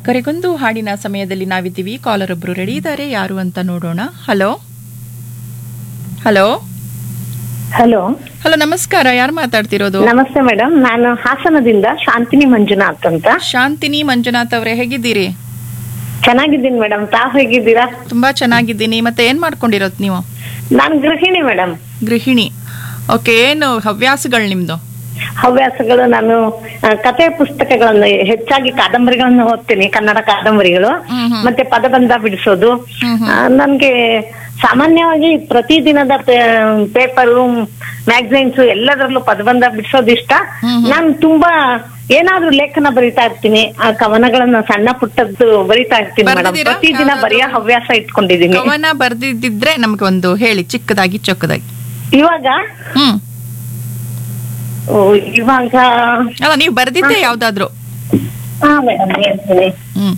ಕರೆಗೊಂದು ಹಾಡಿನ ಸಮಯದಲ್ಲಿ ನಾವಿದ್ದೀವಿ ಕಾಲರ್ ಒಬ್ರು ರೆಡಿ ಇದ್ದಾರೆ ಯಾರು ಅಂತ ನೋಡೋಣ ಹಲೋ ಹಲೋ ಹಲೋ ಹಲೋ ನಮಸ್ಕಾರ ಯಾರು ಮಾತಾಡ್ತಿರೋದು ನಮಸ್ತೆ ಮೇಡಮ್ ನಾನು ಹಾಸನದಿಂದ ಶಾಂತಿನಿ ಮಂಜುನಾಥ್ ಅಂತ ಶಾಂತಿನಿ ಮಂಜುನಾಥ್ ಅವರೇ ಹೇಗಿದ್ದೀರಿ ಚೆನ್ನಾಗಿದ್ದೀನಿ ಮೇಡಮ್ ತಾವ್ ಹೇಗಿದ್ದೀರಾ ತುಂಬಾ ಚೆನ್ನಾಗಿದ್ದೀನಿ ಮತ್ತೆ ಏನ್ ಮಾಡ್ಕೊಂಡಿರೋದು ನೀವು ನಾನು ಗೃಹಿಣಿ ಮೇಡಮ್ ಗೃಹಿಣಿ ಓಕೆ ಏನು ಹವ್ಯಾಸಗಳು ನಿಮ್ದು ಹವ್ಯಾಸಗಳು ನಾನು ಆ, ಕತೆ ಪುಸ್ತಕಗಳನ್ನು ಹೆಚ್ಚಾಗಿ ಕಾದಂಬರಿಗಳನ್ನು ಓದ್ತೀನಿ ಕನ್ನಡ ಕಾದಂಬರಿಗಳು ಹ್ಮ್ ಹ್ಮ್. ಮತ್ತೆ ಪದಬಂಧ ಬಿಡಿಸೋದು ಹ್ಮ್ ಹ್ಮ್. ಆ, ನನ್ಗೆ ಸಾಮಾನ್ಯವಾಗಿ ಪ್ರತಿದಿನದ ಪೇಪರು ಮ್ಯಾಗಝೈನ್ಸ್ ಎಲ್ಲದರಲ್ಲೂ ಪದಬಂಧ ಬಿಡಿಸೋದು ಇಷ್ಟ ಹ್ಮ್ ಹ್ಮ್. ನಾನು ತುಂಬಾ ಏನಾದ್ರೂ ಲೇಖನ ಬರಿತಾ ಇರ್ತೀನಿ ಆ ಕವನಗಳನ್ನ ಸಣ್ಣ ಪುಟ್ಟದ್ದು ಬರಿತಾ ಇರ್ತೀನಿ ಮೇಡಮ್ ಬರ್ದಿದ್ದೀರಾ? ಪ್ರತಿದಿನ ಯಾವ್ದಾದ್ರು? ಬರೆಯೋ ಹವ್ಯಾಸ ಇಟ್ಕೊಂಡಿದೀನಿ ಕವನ ಬರ್ದಿದ್ದಿದ್ರೆ ನಮ್ಗೆ ಒಂದು ಹೇಳಿ ಚಿಕ್ಕದಾಗಿ ಚೊಕ್ಕದಾಗಿ ಇವಾಗ ಹ್ಮ್ ಓ, ಇವಾಗ ಅಲ್ಲ ನೀವು ಬರ್ದಿದ್ದೆ ಯಾವ್ದಾದ್ರು ಹಾ ಮೇಡಮ್ ಹೇಳ್ತೀನಿ ಹ್ಮ್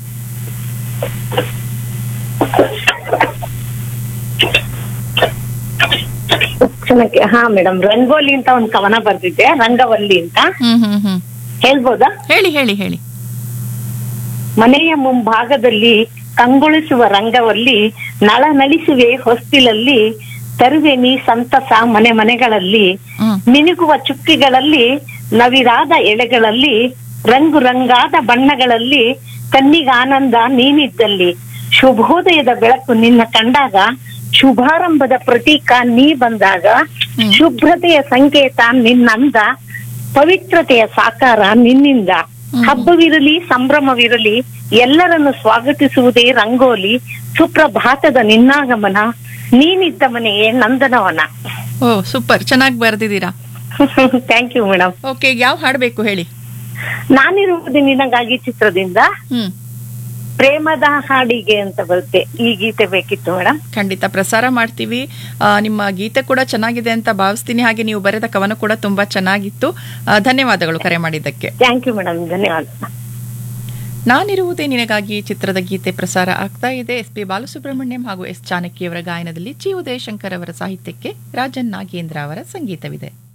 ಕ್ಷಣಕ್ಕೆ ಹಾ ಮೇಡಮ್ ರಂಗೋಲಿ ಅಂತ ಒಂದು ಕವನ ಬರ್ದಿದ್ದೆ ರಂಗವಲ್ಲಿ ಅಂತ ಹ್ಮ್ ಹ್ಮ್ ಹ್ಮ್ ಹೇಳ್ಬೋದಾ ಹೇಳಿ ಹೇಳಿ ಹೇಳಿ ಮನೆಯ ಮುಂಭಾಗದಲ್ಲಿ ಕಂಗೊಳಿಸುವ ರಂಗವಲ್ಲಿ ನಳನಳಿಸುವೆ ಹೊಸ್ತಿಲಲ್ಲಿ ತರುವೆ ನೀ ಸಂತಸ ಮನೆ ಮನೆಗಳಲ್ಲಿ ಹ್ಮ್ ಮಿನುಗುವ ಚುಕ್ಕಿಗಳಲ್ಲಿ ನವಿರಾದ ಎಳೆಗಳಲ್ಲಿ ರಂಗು ರಂಗಾದ ಬಣ್ಣಗಳಲ್ಲಿ ಕಣ್ಣಿಗಾನಂದ ನೀನಿದ್ದಲ್ಲಿ ಶುಭೋದಯದ ಬೆಳಕು ನಿನ್ನ ಕಂಡಾಗ ಶುಭಾರಂಭದ ಪ್ರತೀಕ ನೀ ಬಂದಾಗ ಹ್ಮ್. ಶುಭ್ರತೆಯ ಸಂಕೇತ ನಿನ್ನಂದ ಪವಿತ್ರತೆಯ ಸಾಕಾರ ನಿನ್ನಿಂದ ಹ್ಮ್. ಹಬ್ಬವಿರಲಿ ಸಂಭ್ರಮವಿರಲಿ ಎಲ್ಲರನ್ನು ಸ್ವಾಗತಿಸುವುದೇ ರಂಗೋಲಿ ಸುಪ್ರಭಾತದ ನಿನ್ನಾಗಮನ ನೀನಿದ್ದ ಮನೆಯೇ ನಂದನವನ ಓ ಸೂಪರ್ ಚೆನ್ನಾಗಿ ಬರ್ದಿದ್ದೀರಾ ಥ್ಯಾಂಕ್ ಯು ಮೇಡಮ್ ಓಕೆ ಯಾವ ಹಾಡ್ಬೇಕು ಹೇಳಿ ನಾನಿರುವುದು ನಿನಗಾಗಿ ಚಿತ್ರದಿಂದ ಹ್ಮ್ ಪ್ರೇಮದ ಹಾಡಿಗೆ ಅಂತ ಬರುತ್ತೆ ಈ ಗೀತೆ ಬೇಕಿತ್ತು ಮೇಡಮ್ ಖಂಡಿತ ಪ್ರಸಾರ ಮಾಡ್ತೀವಿ ಆ, ನಿಮ್ಮ ಗೀತೆ ಕೂಡ ಚೆನ್ನಾಗಿದೆ ಅಂತ ಭಾವಿಸ್ತೀನಿ ಹಾಗೆ ನೀವು ಬರೆದ ಕವನ ಕೂಡ ತುಂಬಾ ಚೆನ್ನಾಗಿತ್ತು ಆ, ಧನ್ಯವಾದಗಳು ಕರೆ ಮಾಡಿದ್ದಕ್ಕೆ ಥ್ಯಾಂಕ್ ಯು ಮೇಡಮ್ ಧನ್ಯವಾದ ನಾನಿರುವುದೇ ನಿನಗಾಗಿ ಚಿತ್ರದ ಗೀತೆ ಪ್ರಸಾರ ಆಗ್ತಾ ಇದೆ ಎಸ್ ಪಿ ಬಾಲಸುಬ್ರಹ್ಮಣ್ಯಂ ಹಾಗೂ ಎಸ್ ಚಾಣಕ್ಯವರ ಗಾಯನದಲ್ಲಿ ಜಿ ಉದಯಶಂಕರ್ ಅವರ ಸಾಹಿತ್ಯಕ್ಕೆ ರಾಜನ್ ನಾಗೇಂದ್ರ ಅವರ ಸಂಗೀತವಿದೆ